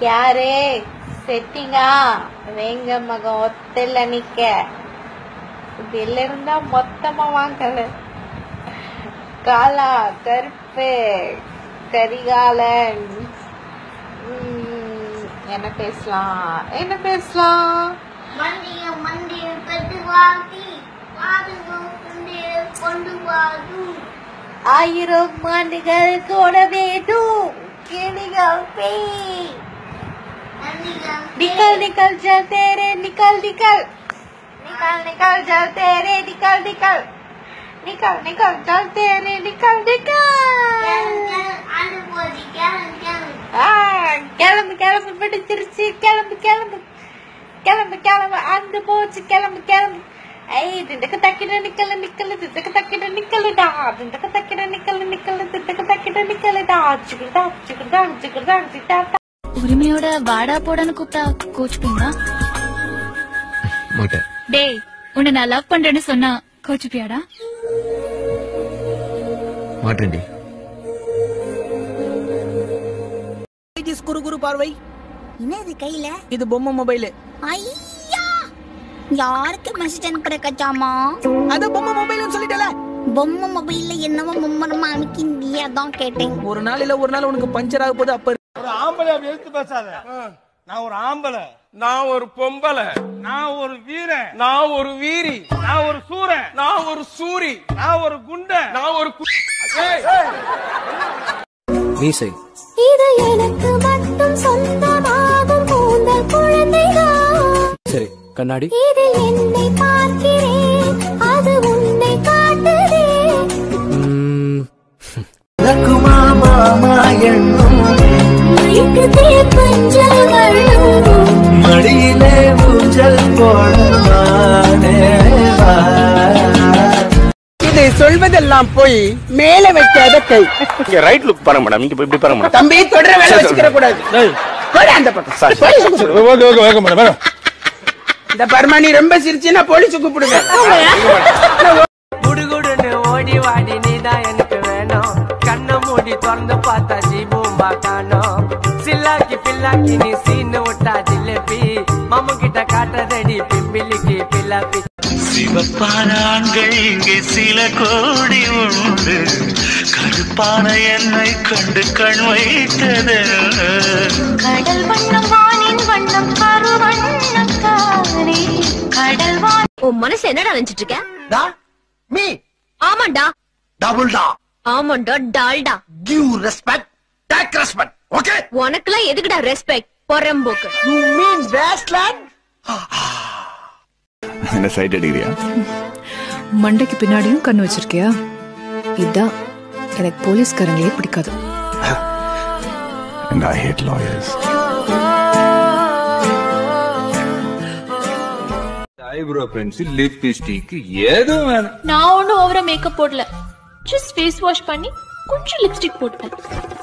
யாரு செட்டிங்கா வேங்க மகம் ஒத்தல்ல நிக்க இதுல இருந்தா மொத்தமா வாங்கல காலா கருப்பு கரிகாலன் உம், என்ன பேசலாம் என்ன பேசலாம் மண்டிய மண்டிய பெற்று வாதி வாதுகோ கொண்டு வாது ஆயிரம் ஆண்டுகள் கூட வேண்டும் கிளிகள் பேய் निकल निकल जल तेरे निकल निकल निकल निकल जल तेरे निकल निकल निकल निकल जल तेरे निकल निकल அனுபவி கேளு கேளு ஆ, கிளம்பு கிளம்பு பிடிச்சிருச்சு கிளம்பு கிளம்பு கிளம்பு கிளம்பு அந்த போச்சு கிளம்பு கிளம்பு ஐய் திண்டக்க தக்கிட நிக்கல நிக்கல திண்டக்க தக்கிட நிக்கலுடா திண்டக்க தக்கிட நிக்கல நிக்கல திண்டக்க தக்கிட நிக்கலுடா சிக்கிட்டா சிக்கிட்டா சிக்கிட்டா சிக்கிட்டா உரிமையோட வாடா போடான்னு கூப்பிட்டா கோச்சுப்பீங்களா மாட்டேன் டேய் உன்னை நான் லவ் பண்றேன்னு சொன்னா கோச்சுப்பியாடா மாட்டேன்டி கைஜிஸ் குறு குறு பார்வை என்னது கையில இது பொம்மை மொபைல் ஐயா யாருக்கு மெசேஜ் அனுப்புற கச்சாமா அத பொம்மை மொபைல்னு சொல்லிட்டல பொம்மை மொபைல்ல என்னவோ மும்மரமா அமைக்கிந்திய அதான் கேட்டேன் ஒரு நாள் இல்ல ஒரு நாள் உனக்கு பஞ்சர் ஆக போது அப்ப ஒரு ஆம்பளை அப்படி எடுத்து பேசாத நான் ஒரு ஆம்பளை நான் ஒரு பொம்பளை நான் ஒரு வீரன் நான் ஒரு வீரி நான் ஒரு சூரன் நான் ஒரு சூரி நான் ஒரு குண்டன் நான் ஒரு கு- ஏய், மீசை இது எனக்கு மட்டும் சொந்தமாகும் கூந்தல் குழந்தைதான் சரி கண்ணாடி இதில் என்னை பார்க்கிறேன் அது உன்னை காட்டுதே ம், மயக்குதே பஞ்சல் வள்ளும் மடியிலே ஊஞ்சல் போடவானே இதை சொல்வதெல்லாம் போய் மேல வைக்காத கை இங்க ரைட் லுக் பாருங்க மேடம் இங்க இப்படி பாருங்க மேடம் தம்பி தொடர வேலை வச்சுக்கிற கூடாது போடா அந்த பக்கம் police okay okay okay madam madam இந்த பர்மா நீ ரொம்ப சிரிச்சுன்னா போலீஸ் கூப்பிடுவேன் குடுகுடுன்னு ஓடி வாடி நீதான் எனக்கு வேணும் கண்ணை மூடி திறந்து பார்த்தா ஜீபூம்பா காணோம் சில்லாக்கி பில்லாக்கி நீ சீனு விட்டா ஜிலேபி மாமு கிட்ட காட்டுறதடி பிம்பிலிக்கு பில்லாப்பி சிவப்பான ஆண்கள் இங்கே சில கோடி உண்டு கருப்பான என்னை கண்டு கண் வைத்தது கடல் வண்ணம் வானின் வண்ணம் கரு வண்ணம் தானே கடல் வான் உன் மனசு என்னடா நினைச்சிட்டு இருக்க மீ ஆமாண்டா டபுள் டா ஆமாண்டா Dalda give respect take respect okay உனக்குலாம் எதுக்குடா ரெஸ்பெக்ட் பொறம்போக்கு யூ மீன் வேஸ்ட்லேண்ட் என்ன சைட் அடிக்கிறியா மண்டைக்கு பின்னாடியும் கண்ணு வச்சிருக்கியா இதான் எனக்கு போலீஸ்காரங்களே பிடிக்காது and I hate lawyers. Eyebrow pencil lipstick எதுவும் வேணாம் நான் ஒண்ணும் ஓவரா மேக்கப் போடல ஜஸ்ட் ஃபேஸ் வாஷ் பண்ணி கொஞ்சம் லிப்ஸ்டிக் போட்டேன்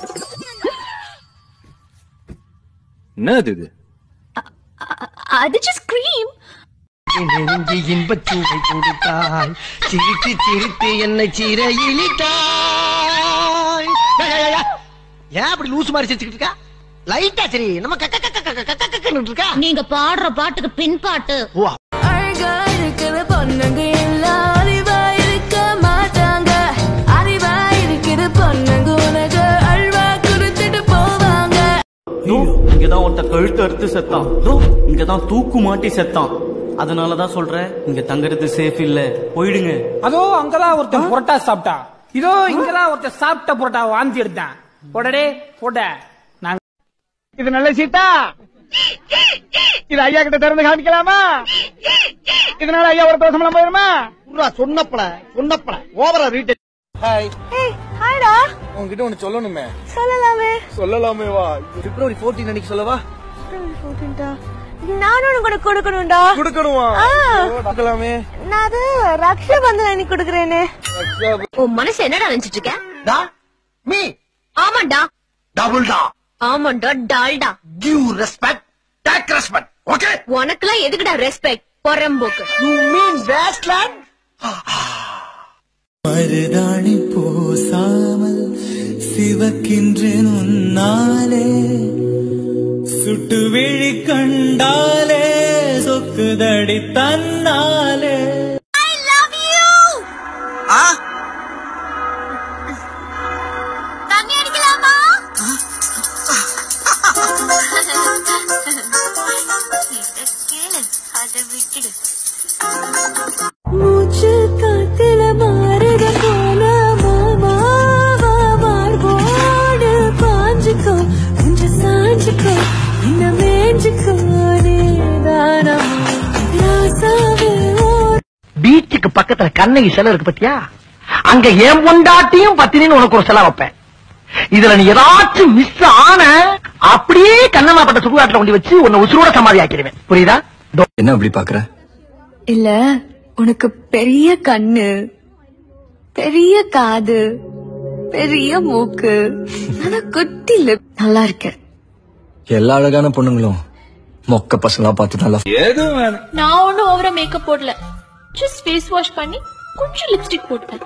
என்னது இது அது ஜஸ்ட் க்ரீம் இன்பச்சூவை கொடுத்தாய் சிரித்து சிரித்து என்னை சீர இழித்தாய் ஏன் அப்படி லூசு மாதிரி சிரிச்சுக்கிட்டு இருக்கா லைட்டா சரி நம்ம கக்க கக்க கக்க கக்க கக்கன்னு இருக்கா நீங்க பாடுற பாட்டுக்கு பின் பாட்டு ஓ அழகா இருக்கிற பொண்ணுங்க எல்லாம் அறிவா இருக்க மாட்டாங்க அறிவா இருக்கிற பொண்ணுங்க உனக்கு அல்வா கொடுத்துட்டு போவாங்க இங்கதான் ஒருத்த கழுத்து அறுத்து செத்தான் இங்கதான் தூக்கு மாட்டி செத்தான் அதனாலதான் சொல்றேன் இங்க தங்குறது சேஃப் இல்ல போயிடுங்க அதோ அங்கதான் ஒருத்தன் புரோட்டா சாப்பிட்டா இதோ இங்கதான் ஒருத்தன் சாப்பிட்ட புரோட்டா வாந்தி எடுத்தான் போடடே போட நாங்க இது நல்ல சீட்டா இது ஐயா கிட்ட திறந்து காமிக்கலாமா இதனால ஐயா ஒரு தோசம் போயிருமா சொன்னப்பல சொன்னப்பல ஓவரா ரீட்டெயில் ஹாய் ஹாய்டா உன்கிட்ட ஒண்ணு சொல்லணுமே சொல்லலாமே சொல்லலாமே வா பிப்ரவரி 14 அன்னைக்கு சொல்லவா நானும் உனக்கு கூட கொடுக்கணும்டா கொடுக்கணுமா ஆ. பார்க்கலாமே நான் அது ரக்ஷாபந்தன் அன்னைக்கு கொடுக்குறேனே உன் மனசு என்னடா நினைச்சிட்டு இருக்க டா மீ ஆமாண்டா டபுள் டா ஆமாண்டா Dalda give respect take respect okay உனக்குலாம் எதுக்குடா ரெஸ்பெக்ட் பொறம்போக்கு யூ மீன் வேஸ்ட்லேண்ட் மருதாணி பூசாமல் சிவக்கின்றேன் உன்னாலே കണ്ടാലേ സൊക്കുതടി തന്നാലേ தண்ணி அடிக்கலாமா கேளு அதை விட்டுடு மூச்சு காத்துல மாறுத போல மாமாவா மார்போடு பாஞ்சுக்கோ கொஞ்சம் சாஞ்சுக்கோ என்ன மேஞ்சுக்கோ நீதானமா ராசாவே ஓர் பீச்சுக்கு பக்கத்துல கண்ணகி சிலை இருக்கு பத்தியா அங்க என் பொண்டாட்டியும் பத்தினின்னு உனக்கு ஒரு சிலை வைப்பேன் இதுல நீ ஏதாச்சும் மிஸ் ஆன அப்படியே கண்ணமாப்பட்ட சுடுகாட்டுல கொண்டு வச்சு உன்னை உசுரோட சமாதி ஆக்கிடுவேன் புரியுதா என்ன அப்படி பாக்குற இல்ல உனக்கு பெரிய கண்ணு பெரிய காது பெரிய மூக்கு ஆனா குட்டி லிப் நல்லா இருக்க எல்லா அழகான பொண்ணுங்களும் மொக்க பசங்களா பார்த்து நல்லா எதுவும் வேணாம் நான் ஒன்றும் ஓவரா மேக்கப் போடல ஜஸ்ட் ஃபேஸ் வாஷ் பண்ணி கொஞ்சம் லிப்ஸ்டிக் போட்டேன்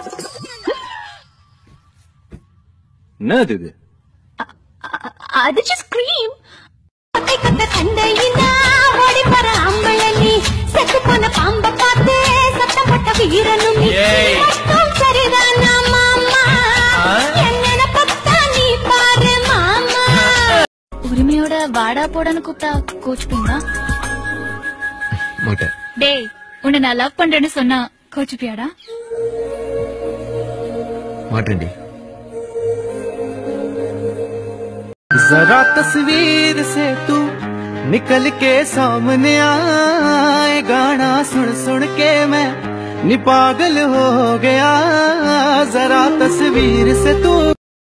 என்னது இது அது ஜஸ்ட் க்ரீம் கத்தை கத்த சண்டையினா ஓடி வர அம்பளனி செத்து போன பாம்ப பார்த்து சத்தம் போட்ட வீரனும் நீ. மட்டும் சரிதானா மாமா என்ன பத்தா நீ பாரு மாமா உரிமையோட வாடா போடான்னு கூப்பிட்டா கோச்சுப்பீங்களா மாட்டேன் டேய் உன்னை நான் லவ் பண்றேன்னு சொன்னா கோச்சுப்பியாடா மாட்டேன்டி जरा तस्वीर से तू निकल के सामने आए गाना सुन सुन के मैं नि पागल हो गया जरा तस्वीर से तू